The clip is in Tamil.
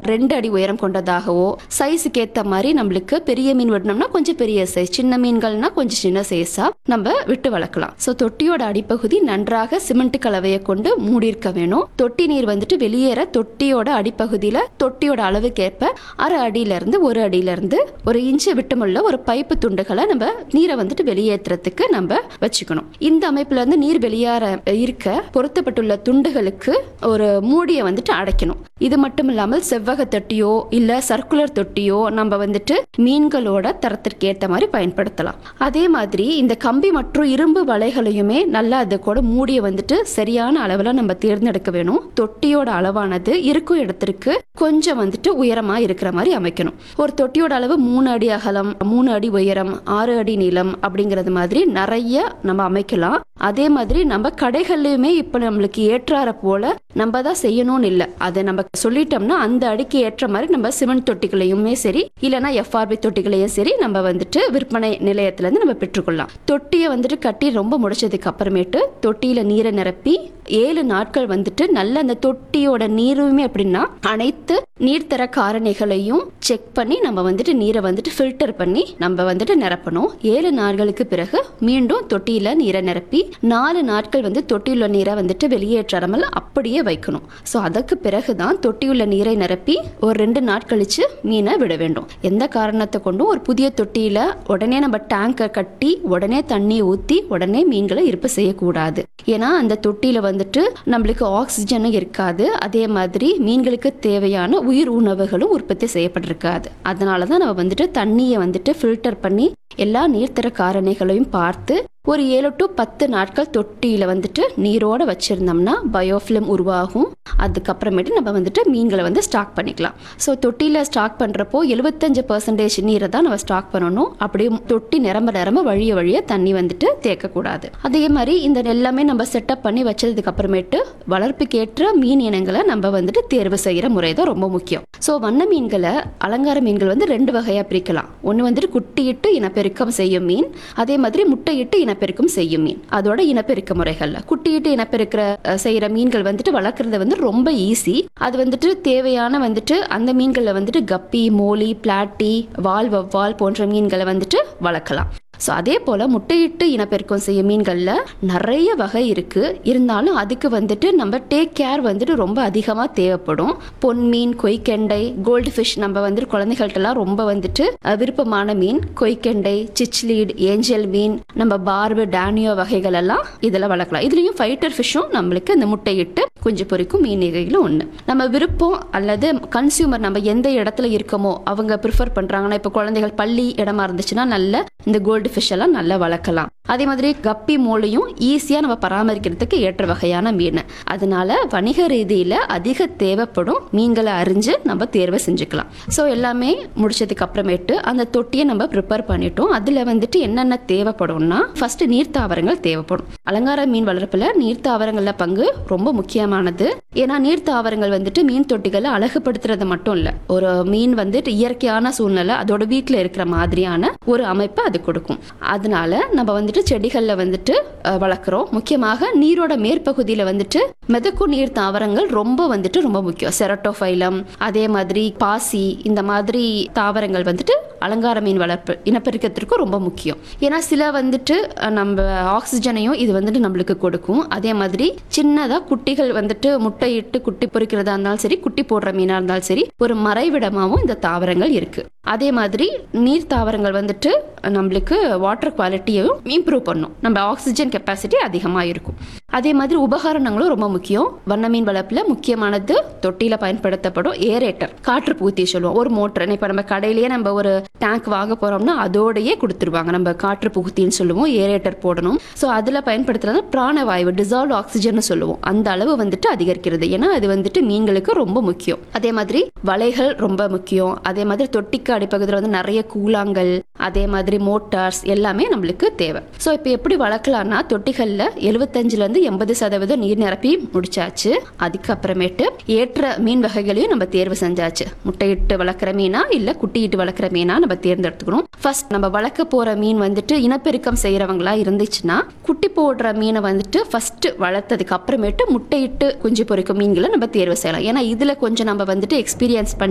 ரெண்டு அடி உயரம் கொண்டதாகவோ சைஸுக்கு ஏத்த மாதிரி நம்மளுக்கு பெரிய மீன் விடணும்னா கொஞ்சம் பெரிய சைஸ் சின்ன மீன்கள்னா கொஞ்சம் சின்ன சைஸா நம்ம விட்டு வளர்க்கலாம் ஸோ தொட்டியோட அடிப்பகுதி நன்றாக சிமெண்ட் கலவையை கொண்டு மூடியிருக்க வேணும் தொட்டி நீர் வந்துட்டு வெளியேற தொட்டியோட அடிப்பகுதியில தொட்டியோட அளவுக்கேற்ப அரை அடியில இருந்து ஒரு அடியில இருந்து ஒரு இன்ச்சு விட்டமுள்ள ஒரு பைப்பு துண்டுகளை நம்ம நீரை வந்துட்டு வெளியேற்றுறதுக்கு நம்ம வச்சுக்கணும் இந்த அமைப்புல இருந்து நீர் வெளியேற இருக்க பொருத்தப்பட்டுள்ள துண்டுகளுக்கு ஒரு மூடியை வந்துட்டு அடைக்கணும் இது மட்டும் இல்லாமல் செவ்வக தொட்டியோ இல்ல சர்க்குலர் தொட்டியோ நம்ம வந்துட்டு மீன்களோட தரத்திற்கு ஏற்ற மாதிரி பயன்படுத்தலாம் அதே மாதிரி இந்த கம்பி மற்றும் இரும்பு வலைகளையுமே நல்லா அது கூட மூடிய வந்துட்டு சரியான அளவுல நம்ம தேர்ந்தெடுக்க வேணும் தொட்டியோட அளவானது இருக்கும் இடத்திற்கு கொஞ்சம் வந்துட்டு உயரமா இருக்கிற மாதிரி அமைக்கணும் ஒரு தொட்டியோட அளவு மூணு அடி அகலம் மூணு அடி உயரம் ஆறு அடி நீளம் அப்படிங்கிறது மாதிரி நிறைய நம்ம அமைக்கலாம் அதே மாதிரி நம்ம கடைகள்லயுமே இப்ப நம்மளுக்கு ஏற்றாற போல நம்ம தான் செய்யணும்னு இல்லை அதை நம்ம சொல்லிட்டோம்னா அந்த அடிக்கு ஏற்ற மாதிரி நம்ம சிமெண்ட் தொட்டிகளையுமே சரி இல்லைன்னா எஃப்ஆர்பி தொட்டிகளையும் சரி நம்ம வந்துட்டு விற்பனை நிலையத்துல இருந்து நம்ம பெற்றுக்கொள்ளலாம் தொட்டியை வந்துட்டு கட்டி ரொம்ப முடிச்சதுக்கு அப்புறமேட்டு தொட்டியில நீரை நிரப்பி ஏழு நாட்கள் வந்துட்டு நல்ல அந்த தொட்டியோட நீருமே அப்படின்னா அனைத்து நீர்த்தர காரணிகளையும் செக் பண்ணி நம்ம வந்துட்டு நீரை வந்துட்டு ஃபில்டர் பண்ணி நம்ம வந்துட்டு நிரப்பணும் ஏழு நாட்களுக்கு பிறகு மீண்டும் தொட்டியில நீரை நிரப்பி நாலு நாட்கள் வந்து தொட்டியுள்ள நீரை வந்துட்டு வெளியேற்றாமல் அப்படியே வைக்கணும் ஸோ அதற்கு பிறகுதான் தொட்டியுள்ள நீரை நிரப்பி ஒரு ரெண்டு நாட் கழிச்சு மீனை விட வேண்டும் எந்த காரணத்தை கொண்டும் ஒரு புதிய தொட்டியில உடனே நம்ம டேங்கை கட்டி உடனே தண்ணி ஊற்றி உடனே மீன்களை இருப்பு செய்யக்கூடாது ஏன்னா அந்த தொட்டியில வந்துட்டு நம்மளுக்கு ஆக்சிஜனும் இருக்காது அதே மாதிரி மீன்களுக்கு தேவையான உயிர் உணவுகளும் உற்பத்தி செய்யப்பட்டிருக்காது அதனால தான் நம்ம வந்துட்டு தண்ணியை வந்துட்டு ஃபில்டர் பண்ணி எல்லா நீர்த்தர காரணிகளையும் பார்த்து ஒரு ஏழு டு பத்து நாட்கள் தொட்டியில வந்துட்டு நீரோட வச்சிருந்தோம்னா பயோஃபிலிம் உருவாகும் அதுக்கப்புறமேட்டு நம்ம வந்துட்டு மீன்களை வந்து ஸ்டாக் பண்ணிக்கலாம் ஸோ தொட்டியில ஸ்டாக் பண்றப்போ எழுபத்தஞ்சு பர்சன்டேஜ் நீரை தான் நம்ம ஸ்டாக் பண்ணணும் அப்படியே தொட்டி நிரம்ப நிரம்ப வழிய வழிய தண்ணி வந்துட்டு தேக்கக்கூடாது அதே மாதிரி இந்த எல்லாமே நம்ம செட்டப் பண்ணி வச்சதுக்கு அப்புறமேட்டு வளர்ப்புக்கேற்ற மீன் இனங்களை நம்ம வந்துட்டு தேர்வு செய்யற முறை தான் ரொம்ப முக்கியம் ஸோ வண்ண மீன்களை அலங்கார மீன்கள் வந்து ரெண்டு வகையா பிரிக்கலாம் ஒன்று வந்துட்டு குட்டியிட்டு இனப்பெருக்கம் செய்யும் மீன் அதே மாதிரி முட்டையிட்டு இனப்பெருக்கம் செய்யும் மீன் அதோட இனப்பெருக்க முறைகள்ல குட்டியிட்டு இனப்பெருக்கிற அஹ், செய்யற மீன்கள் வந்துட்டு வளர்க்குறது வந்து ரொம்ப ஈஸி அது வந்துட்டு தேவையான வந்துட்டு அந்த மீன்களை வந்துட்டு கப்பி மோலி பிளாட்டி வால் வவ்வால் போன்ற மீன்களை வந்துட்டு வளர்க்கலாம் ஸோ அதே போல் முட்டையிட்டு இனப்பெருக்கம் செய்ய மீன்களில் நிறைய வகை இருக்குது இருந்தாலும் அதுக்கு வந்துட்டு நம்ம டேக் கேர் வந்துட்டு ரொம்ப அதிகமாக தேவைப்படும் பொன் மீன் கொய்க்கெண்டை கோல்டு ஃபிஷ் நம்ம வந்துட்டு குழந்தைகள்ட்டலாம் ரொம்ப வந்துட்டு அஹ், விருப்பமான மீன் கொய்க்கெண்டை சிச்லீட் ஏஞ்சல் மீன் நம்ம பார்பு டேனியோ வகைகள் எல்லாம் இதில் வளர்க்கலாம் இதுலேயும் ஃபைட்டர் ஃபிஷ்ஷும் நம்மளுக்கு இந்த முட்டையிட்டு குஞ்சு பொரிக்கும் மீன் வகைகளும் ஒன்று நம்ம விருப்பம் அல்லது கன்சியூமர் நம்ம எந்த இடத்துல இருக்கோமோ அவங்க ப்ரிஃபர் பண்ணுறாங்கன்னா இப்போ குழந்தைகள் பள்ளி இடமா இருந்துச்சுன்னா நல்ல இந்த கோல்டு ஃபிஷ் எல்லாம் நல்லா வளர்க்கலாம் அதே மாதிரி கப்பி மூளையும் ஈஸியாக நம்ம பராமரிக்கிறதுக்கு ஏற்ற வகையான மீன் அதனால வணிக ரீதியில் அதிக தேவைப்படும் மீன்களை அறிஞ்சு நம்ம தேர்வு செஞ்சுக்கலாம் ஸோ எல்லாமே முடிச்சதுக்கு அப்புறமேட்டு அந்த தொட்டியை நம்ம ப்ரிப்பேர் பண்ணிட்டோம் அதில் வந்துட்டு என்னென்ன தேவைப்படும்னா ஃபர்ஸ்ட் நீர்த்தாவரங்கள் தேவைப்படும் அலங்கார மீன் வளர்ப்பில் நீர்த்தாவரங்களில் பங்கு ரொம்ப முக்கியமானது ஏன்னா நீர்த்தாவரங்கள் வந்துட்டு மீன் தொட்டிகளை அழகுபடுத்துறது மட்டும் இல்லை ஒரு மீன் வந்துட்டு இயற்கையான சூழ்நிலை அதோட வீட்டில் இருக்கிற மாதிரியான ஒரு அமைப்பை அது கொடுக்கும் அதனால நம்ம வந்துட்டு செடிகளில் வந்துட்டு அஹ், வளர்க்குறோம் முக்கியமாக நீரோட மேற்பகுதியில் வந்துட்டு மிதக்கும் நீர் தாவரங்கள் ரொம்ப வந்துட்டு ரொம்ப முக்கியம் செரட்டோஃபைலம் அதே மாதிரி பாசி இந்த மாதிரி தாவரங்கள் வந்துட்டு அலங்கார மீன் வளர்ப்பு இனப்பெருக்கத்திற்கும் ரொம்ப முக்கியம் ஏன்னா சில வந்துட்டு அஹ், நம்ம ஆக்சிஜனையும் இது வந்துட்டு நம்மளுக்கு கொடுக்கும் அதே மாதிரி சின்னதாக குட்டிகள் வந்துட்டு முட்டையிட்டு குட்டி பொறிக்கிறதா இருந்தாலும் சரி குட்டி போடுற மீனாக இருந்தாலும் சரி ஒரு மறைவிடமாகவும் இந்த தாவரங்கள் இருக்கு அதே மாதிரி நீர் தாவரங்கள் வந்துட்டு நம்மளுக்கு வாட்டர் குவாலிட்டியையும் இம்ப்ரூவ் பண்ணும் நம்ம ஆக்சிஜன் கெப்பாசிட்டி அதிகமாக இருக்கும் அதே மாதிரி உபகரணங்களும் ரொம்ப முக்கியம் வண்ண மீன் வளர்ப்பில் முக்கியமானது தொட்டியில் பயன்படுத்தப்படும் ஏரேட்டர் காற்று பூத்தி சொல்லுவோம் ஒரு மோட்டர் இப்போ நம்ம கடையிலேயே நம்ம ஒரு டேங்க் வாங்க போறோம்னா அதோடயே கொடுத்துருவாங்க நம்ம காற்று புகுத்தின்னு சொல்லுவோம் ஏரேட்டர் போடணும் ஸோ அதில் பயன்படுத்துறது பிராணவாயு டிசால்வ் ஆக்சிஜன் சொல்லுவோம் அந்த அளவு வந்துட்டு அதிகரிக்கிறது ஏன்னா அது வந்துட்டு மீன்களுக்கு ரொம்ப முக்கியம் அதே மாதிரி வலைகள் ரொம்ப முக்கியம் அதே மாதிரி தொட்டிக்கு அடிப்பகுதியில் வந்து நிறைய கூழாங்கல் அதே மாதிரி மோட்டார்ஸ் எல்லாமே நம்மளுக்கு தேவை ஸோ இப்போ எப்படி வளர்க்கலாம்னா தொட்டிகளில் எழுபத்தஞ்சிலேருந்து எண்பது சதவீதம் நீர் நிரப்பி முடிச்சாச்சு அதுக்கப்புறமேட்டு ஏற்ற மீன் வகைகளையும் நம்ம தேர்வு செஞ்சாச்சு முட்டையிட்டு வளர்க்குற மீனா இல்லை குட்டியிட்டு வளர்க்குற மீனா நம்ம தேர்ந்தெடுத்துக்கணும் ஃபர்ஸ்ட் நம்ம வளர்க்க போகிற மீன் வந்துட்டு இனப்பெருக்கம் செய்கிறவங்களா இருந்துச்சுன்னா குட்டி போடுற மீனை வந்துட்டு ஃபர்ஸ்ட் வளர்த்ததுக்கு அப்புறமேட்டு முட்டையிட்டு குஞ்சு பொரிக்கும் மீன்களை நம்ம தேர்வு செய்யலாம் ஏன்னா இதில் கொஞ்சம் நம்ம வந்துட்டு எக்ஸ்பீரியன்ஸ் பண்ணி